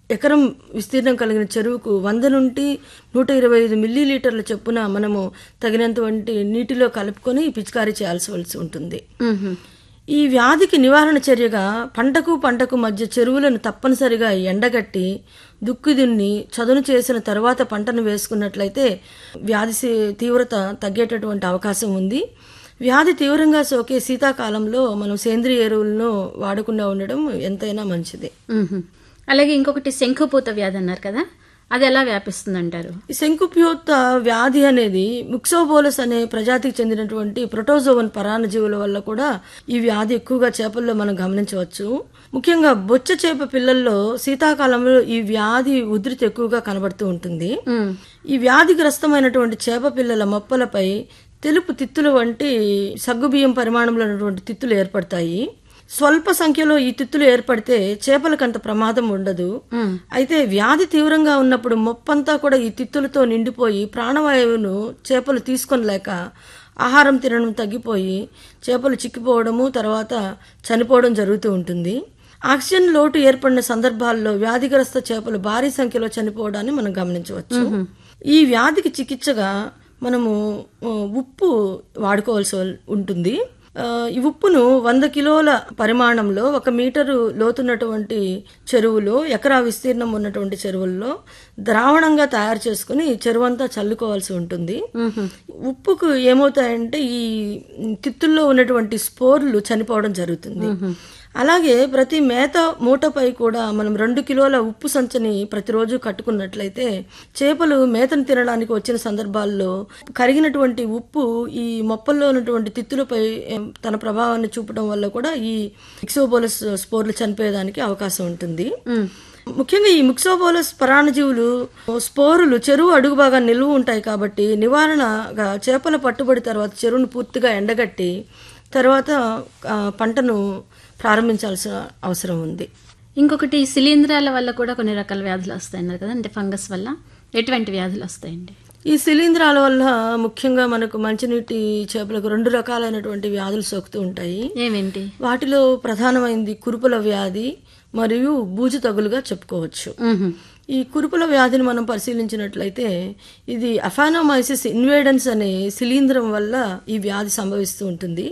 ఎకరం విస్తీర్ణం కలిగిన చెరువుకు వంద నుండి నూట ఇరవై ఐదు మిల్లీ లీటర్ల చొప్పున మనము తగినంతవంటి నీటిలో కలుపుకొని పిచికారీ చేయాల్సి ఉంటుంది మ్మ్. ఈ వ్యాధికి నివారణ చర్యగా పంటకు పంటకు మధ్య చెరువులను తప్పనిసరిగా ఎండగట్టి దుక్కి దున్ని చదును చేసిన తర్వాత పంటను వేసుకున్నట్లయితే వ్యాధి సీ- తీవ్రత తగ్గేటటువంటి అవకాశం ఉంది వ్యాధి తీవ్రంగా సోకే శీతాకాలంలో మనం సేంద్రియ ఎరువులను వాడకుండా ఉండడం ఎంతైనా మంచిది మ్మ్. అలాగే ఇంకొకటి శంఖుపూత వ్యాధి అన్నారు కదా అది ఎలా వ్యాపిస్తుంది అంటారు ఈ శంకుప్యోత్త వ్యాధి అనేది ముక్సోబోలస్ అనే ప్రజాతికి చెందినటువంటి ప్రొటోజోవన్ పరాన్నజీవుల వల్ల కూడా ఈ వ్యాధి ఎక్కువగా చేపల్లో మనం గమనించవచ్చు ముఖ్యంగా బొచ్చ చేప పిల్లల్లో శీతాకాలంలో ఈ వ్యాధి ఉధృతి ఎక్కువగా కనబడుతూ ఉంటుంది మ్మ్. ఈ వ్యాధిగ్రస్తమైనటువంటి చేప పిల్లల మొప్పలపై తెలుపు తిత్తులు వంటి సగ్గుబియ్యం పరిమాణంలో ఉన్నటువంటి తిత్తులు ఏర్పడతాయి స్వల్ప సంఖ్యలో ఈ తిత్తులు ఏర్పడితే చేపలకు అంత ప్రమాదం ఉండదు మ్మ్. అయితే వ్యాధి తీవ్రంగా ఉన్నప్పుడు మొప్పంతా కూడా ఈ తిత్తులతో నిండిపోయి ప్రాణవాయువును చేపలు తీసుకొనలేక ఆహారం తినడం తగ్గిపోయి చేపలు చిక్కిపోవడము తర్వాత చనిపోవడం జరుగుతూ ఉంటుంది ఆక్సిజన్ లోటు ఏర్పడిన సందర్భాల్లో వ్యాధిగ్రస్త చేపలు భారీ సంఖ్యలో చనిపోవడాన్ని మనం గమనించవచ్చు ఈ వ్యాధికి చికిత్సగా మనము ఆ, ఉప్పు వాడుకోవాల్సి ఉంటుంది ఆ, ఈ ఉప్పును వంద కిలోల పరిమాణంలో ఒక మీటరు లోతున్నటువంటి చెరువులో ఎకరా విస్తీర్ణం ఉన్నటువంటి చెరువుల్లో ద్రావణంగా తయారు చేసుకుని చెరువంతా చల్లుకోవాల్సి ఉంటుంది ఉప్పుకు ఏమవుతాయంటే ఈ తిత్తుల్లో ఉన్నటువంటి స్పోర్లు చనిపోవడం జరుగుతుంది అలాగే ప్రతి మేత మూటపై కూడా మనం రెండు కిలోల ఉప్పు సంచని ప్రతిరోజు కట్టుకున్నట్లయితే చేపలు మేతను తినడానికి వచ్చిన సందర్భాల్లో కరిగినటువంటి ఉప్పు ఈ మొప్పల్లో ఉన్నటువంటి తిత్తులపై ఏం, తన ప్రభావాన్ని చూపడం వల్ల కూడా ఈ ఇక్సోబోలస్ స్పోర్లు చనిపోయేదానికి అవకాశం ఉంటుంది మ్మ్. ముఖ్యంగా ఈ ముక్సోబోలస్ పరాణజీవులు స్పోరులు చెరువు అడుగు బాగా నిలువ ఉంటాయి కాబట్టి నివారణగా చేపల పట్టుబడి తర్వాత చెరువును పూర్తిగా ఎండగట్టి తర్వాత ఆ, పంటను ప్రారంభించాల్సిన అవసరం ఉంది ఇంకొకటి శిలీంధ్రాల వల్ల కూడా కొన్ని రకాల వ్యాధులు వస్తాయి అన్నారు కదా అంటే ఫంగస్ వల్ల ఎటువంటి వ్యాధులు వస్తాయండి ఈ శిలీంధ్రాల వల్ల ముఖ్యంగా మనకు మంచినీటి చేపలకు రెండు రకాలైనటువంటి వ్యాధులు సోకుతూ ఉంటాయి ఏమేంటి వాటిలో ప్రధానమైనది కురుపుల వ్యాధి మరియు బూజు తగులుగా చెప్పుకోవచ్చు మ్మ్. ఈ కురుపుల వ్యాధిని మనం పరిశీలించినట్లయితే ఇది అఫానోమైసిస్ ఇన్వేడెన్స్ అనే శిలీంధ్రం వల్ల ఈ వ్యాధి సంభవిస్తూ ఉంటుంది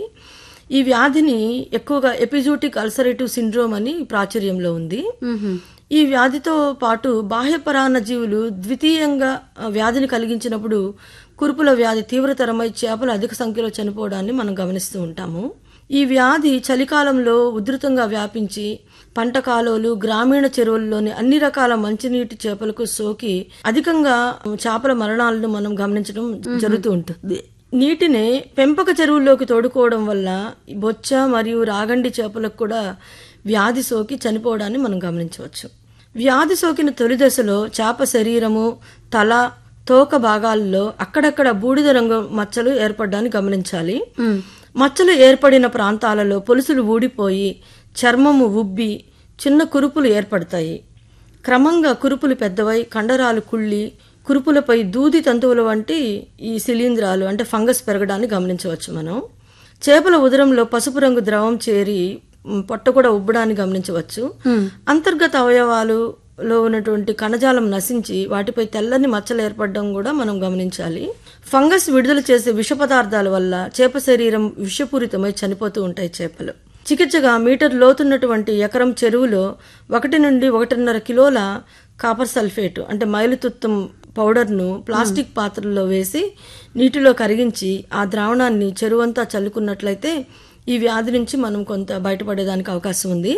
ఈ వ్యాధిని ఎక్కువగా ఎపిజూటిక్ అల్సరేటివ్ సిండ్రోమ్ అని ప్రాచుర్యంలో ఉంది మ్మ్. ఈ వ్యాధితో పాటు బాహ్య పరాన్న జీవులు ద్వితీయంగా ఆ, వ్యాధిని కలిగించినప్పుడు కురుపుల వ్యాధి తీవ్రతరమై చేపలు అధిక సంఖ్యలో చనిపోవడాన్ని మనం గమనిస్తూ ఉంటాము ఈ వ్యాధి చలికాలంలో ఉధృతంగా వ్యాపించి పంట కాలువలు గ్రామీణ చెరువుల్లోని అన్ని రకాల మంచినీటి చేపలకు సోకి అధికంగా చేపల మరణాలను మనం గమనించడం జరుగుతూ ఉంటుంది నీటిని పెంపక చెరువుల్లోకి తోడుకోవడం వల్ల ఈ బొచ్చ మరియు రాగండి చేపలకు కూడా వ్యాధి సోకి చనిపోవడాన్ని మనం గమనించవచ్చు వ్యాధి సోకిన తొలి దశలో చేప శరీరము తల తోక భాగాల్లో అక్కడక్కడ బూడిద రంగు మచ్చలు ఏర్పడడాన్ని గమనించాలి మ్మ్. మచ్చలు ఏర్పడిన ప్రాంతాలలో పొలుసులు ఊడిపోయి చర్మము ఉబ్బి చిన్న కురుపులు ఏర్పడతాయి క్రమంగా కురుపులు పెద్దవై కండరాలు కుళ్ళి కురుపులపై దూది తంతువుల వంటి ఈ శిలీంధ్రాలు అంటే ఫంగస్ పెరగడాన్ని గమనించవచ్చు మనం చేపల ఉదరంలో పసుపు రంగు ద్రవం చేరి మ్, పొట్ట కూడా ఉబ్బడాన్ని గమనించవచ్చు అంతర్గత అవయవాలులో ఉన్నటువంటి కణజాలం నశించి వాటిపై తెల్లని మచ్చలు ఏర్పడడం కూడా మనం గమనించాలి ఫంగస్ విడుదల చేసే విష పదార్థాల వల్ల చేప శరీరం విషపూరితమై చనిపోతూ ఉంటాయి చేపలు చికిత్సగా మీటర్ లోతున్నటువంటి ఎకరం చెరువులో ఒకటి నుండి ఒకటిన్నర కిలోల కాపర్ సల్ఫేట్ అంటే మైలుతుత్తం పౌడర్ను ప్లాస్టిక్ పాత్రల్లో వేసి నీటిలో కరిగించి ఆ ద్రావణాన్ని చెరువంతా చల్లుకున్నట్లయితే ఈ వ్యాధి నుంచి మనం కొంత బయటపడేదానికి అవకాశం ఉంది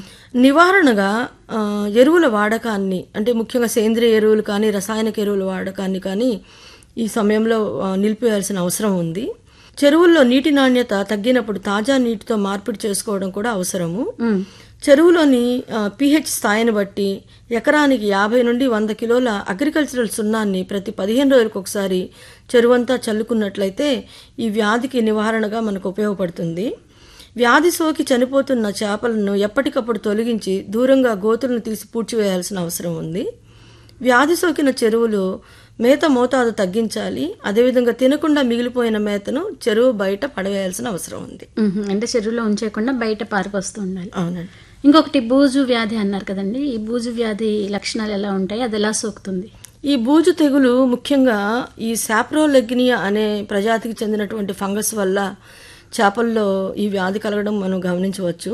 నివారణగా ఆ, ఎరువుల వాడకాన్ని అంటే ముఖ్యంగా సేంద్రియ ఎరువులు కానీ రసాయనిక ఎరువుల వాడకాన్ని కానీ ఈ సమయంలో ఆ, నిలిపివేయాల్సిన అవసరం ఉంది చెరువుల్లో నీటి నాణ్యత తగ్గినప్పుడు తాజా నీటితో మార్పిడి చేసుకోవడం కూడా అవసరము చెరువులోని పిహెచ్ స్థాయిని బట్టి ఎకరానికి యాభై నుండి వంద కిలోల అగ్రికల్చరల్ సున్నాన్ని ప్రతి పదిహేను రోజులకు ఒకసారి చెరువంతా చల్లుకున్నట్లయితే ఈ వ్యాధికి నివారణగా మనకు ఉపయోగపడుతుంది వ్యాధి సోకి చనిపోతున్న చేపలను ఎప్పటికప్పుడు తొలగించి దూరంగా గోతులను తీసి పూడ్చివేయాల్సిన అవసరం ఉంది వ్యాధి సోకిన చెరువులు మేత మోతాదు తగ్గించాలి అదేవిధంగా తినకుండా మిగిలిపోయిన మేతను చెరువు బయట పడవేయాల్సిన అవసరం ఉంది మ్మ్. అంటే చెరువులో ఉంచేయకుండా బయట పారిపోస్తూ ఉండాలి అవునండి ఇంకొకటి బూజు వ్యాధి అన్నారు కదండి ఈ బూజు వ్యాధి లక్షణాలు ఎలా ఉంటాయి అది ఎలా సోకుతుంది ఈ బూజు తెగులు ముఖ్యంగా ఈ సాప్రోలెగ్నియా అనే ప్రజాతికి చెందినటువంటి ఫంగస్ వల్ల చేపల్లో ఈ వ్యాధి కలగడం మనం గమనించవచ్చు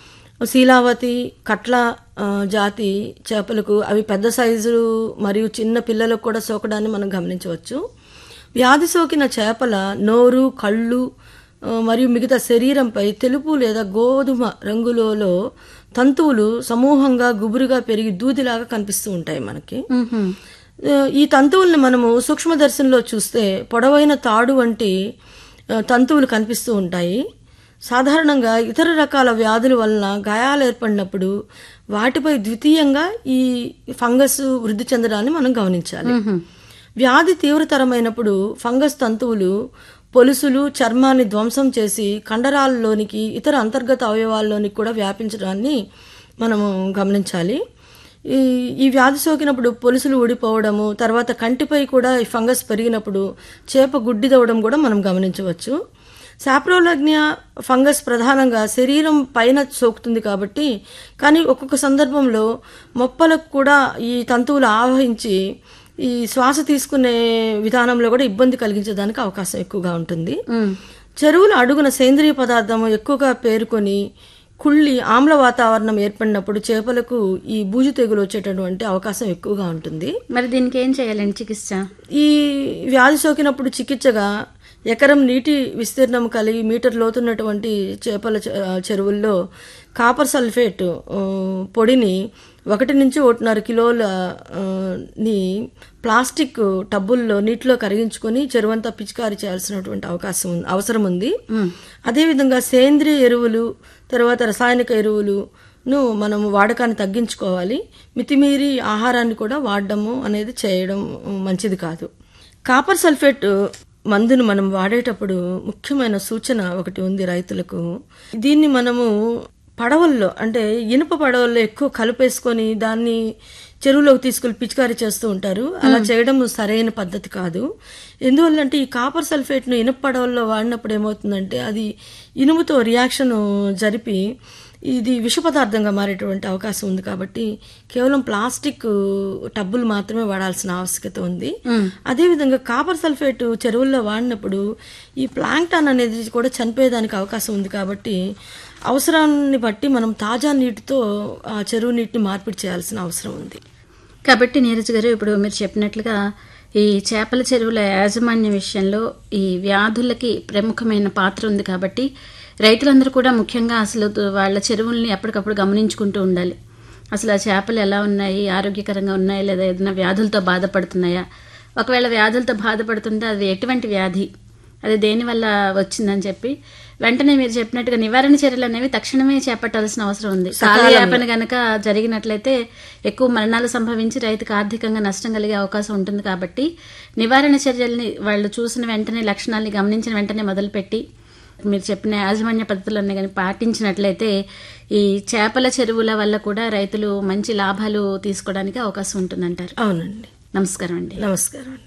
శీలావతి కట్ల ఆ, జాతి చేపలకు అవి పెద్ద సైజు మరియు చిన్న పిల్లలకు కూడా సోకడాన్ని మనం గమనించవచ్చు వ్యాధి సోకిన చేపల నోరు కళ్ళు ఆ, మరియు మిగతా శరీరంపై తెలుపు లేదా గోధుమ రంగులలో తంతువులు సమూహంగా గుబురుగా పెరిగి దూదిలాగా కనిపిస్తూ ఉంటాయి మనకి మ్మ్హ్మ్. ఆ, ఈ తంతువుల్ని మనము సూక్ష్మదర్శనంలో చూస్తే పొడవైన తాడు వంటి ఆ, తంతువులు కనిపిస్తూ ఉంటాయి సాధారణంగా ఇతర రకాల వ్యాధుల వలన గాయాలు ఏర్పడినప్పుడు వాటిపై ద్వితీయంగా ఈ ఫంగస్ వృద్ధి చెందడాన్ని మనం గమనించాలి వ్యాధి తీవ్రతరమైనప్పుడు ఫంగస్ తంతువులు పొలుసులు చర్మాన్ని ధ్వంసం చేసి కండరాలలోనికి ఇతర అంతర్గత అవయవాల్లోనికి కూడా వ్యాపించడాన్ని మనము గమనించాలి ఈ ఈ వ్యాధి సోకినప్పుడు పొలుసులు ఊడిపోవడము తర్వాత కంటిపై కూడా ఈ ఫంగస్ పెరిగినప్పుడు చేప గుడ్డిదవడం కూడా మనం గమనించవచ్చు సాప్రోలగ్నియా ఫంగస్ ప్రధానంగా శరీరం పైన సోకుతుంది కాబట్టి కానీ ఒక్కొక్క సందర్భంలో మొప్పలకు కూడా ఈ తంతువులు ఆవహించి ఈ శ్వాస తీసుకునే విధానంలో కూడా ఇబ్బంది కలిగించడానికి అవకాశం ఎక్కువగా ఉంటుంది మ్మ్. చెరువుల అడుగున సేంద్రియ పదార్థం ఎక్కువగా పేరుకొని కుళ్ళి ఆమ్ల వాతావరణం ఏర్పడినప్పుడు చేపలకు ఈ బూజు తెగులు వచ్చేటటువంటి అవకాశం ఎక్కువగా ఉంటుంది మరి దీనికి ఏం చేయాలండి చికిత్స ఈ వ్యాధి సోకినప్పుడు చికిత్సగా ఎకరం నీటి విస్తీర్ణం కలిగి మీటర్ లోతున్నటువంటి చేపల చె- చెరువుల్లో కాపర్ సల్ఫేట్ ఆ, పొడిని ఒకటి నుంచి ఒకటిన్నర కిలోల ఆ, ని ప్లాస్టిక్ టబ్బుల్లో నీటిలో కరిగించుకొని చెరువంతా పిచికారీ చేయాల్సినటువంటి అవకాశం ఉంది అవసరం ఉంది అదేవిధంగా సేంద్రియ ఎరువులు తర్వాత రసాయనిక ఎరువులు ను మనము వాడకాన్ని తగ్గించుకోవాలి మితిమీరి ఆహారాన్ని కూడా వాడడము అనేది చేయడం మంచిది కాదు కాపర్ సల్ఫేట్ మందును మనం వాడేటప్పుడు ముఖ్యమైన సూచన ఒకటి ఉంది రైతులకు దీన్ని మనము పడవల్లో అంటే ఇనుప పడవల్లో ఎక్కువ కలిపేసుకొని దాన్ని చెరువులోకి తీసుకెళ్లి పిచికారీ చేస్తూ ఉంటారు అలా చేయడం సరైన పద్ధతి కాదు ఎందువల్లంటే ఈ కాపర్ సల్ఫేట్ను ఇనుప పడవల్లో వాడినప్పుడు ఏమవుతుందంటే అది ఇనుముతో రియాక్షన్ జరిపి ఇది విష పదార్థంగా మారేటువంటి అవకాశం ఉంది కాబట్టి కేవలం ప్లాస్టిక్ టబ్బులు మాత్రమే వాడాల్సిన ఆవశ్యకత ఉంది అదేవిధంగా కాపర్ సల్ఫేట్ చెరువుల్లో వాడినప్పుడు ఈ ప్లాంక్టాన్ అనేది కూడా చనిపోయేదానికి అవకాశం ఉంది కాబట్టి అవసరాన్ని బట్టి మనం తాజా నీటితో ఆ చెరువు నీటిని మార్పిడి చేయాల్సిన అవసరం ఉంది కాబట్టి నీరజ్ గారు ఇప్పుడు మీరు చెప్పినట్లుగా ఈ చేపల చెరువుల యాజమాన్య విషయంలో ఈ వ్యాధులకి ప్రముఖమైన పాత్ర ఉంది కాబట్టి రైతులందరూ కూడా ముఖ్యంగా అసలు వాళ్ళ చెరువుల్ని ఎప్పటికప్పుడు గమనించుకుంటూ ఉండాలి అసలు ఆ చేపలు ఎలా ఉన్నాయి ఆరోగ్యకరంగా ఉన్నాయా లేదా ఏదైనా వ్యాధులతో బాధపడుతున్నాయా ఒకవేళ వ్యాధులతో బాధపడుతుంటే అది ఎటువంటి వ్యాధి అది దేనివల్ల వచ్చిందని చెప్పి వెంటనే మీరు చెప్పినట్టుగా నివారణ చర్యలు అనేవి తక్షణమే చేపట్టాల్సిన అవసరం ఉంది కాలయాపన గనక జరిగినట్లయితే ఎక్కువ మరణాలు సంభవించి రైతుకు ఆర్థికంగా నష్టం కలిగే అవకాశం ఉంటుంది కాబట్టి నివారణ చర్యల్ని వాళ్ళు చూసిన వెంటనే లక్షణాలని గమనించిన వెంటనే మొదలుపెట్టి మీరు చెప్పిన యాజమాన్య పద్ధతులన్నీ కానీ పాటించినట్లయితే ఈ చేపల చెరువుల వల్ల కూడా రైతులు మంచి లాభాలు తీసుకోవడానికి అవకాశం ఉంటుందంటారు అవునండి నమస్కారం అండి నమస్కారం అండి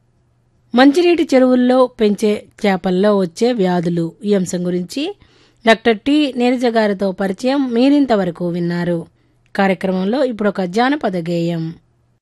మంచినీటి చెరువుల్లో పెంచే చేపల్లో వచ్చే వ్యాధులు ఈ అంశం గురించి డాక్టర్ టి నీరజ గారితో పరిచయం మీరింతవరకు విన్నారు కార్యక్రమంలో ఇప్పుడు ఒక జానపద గేయం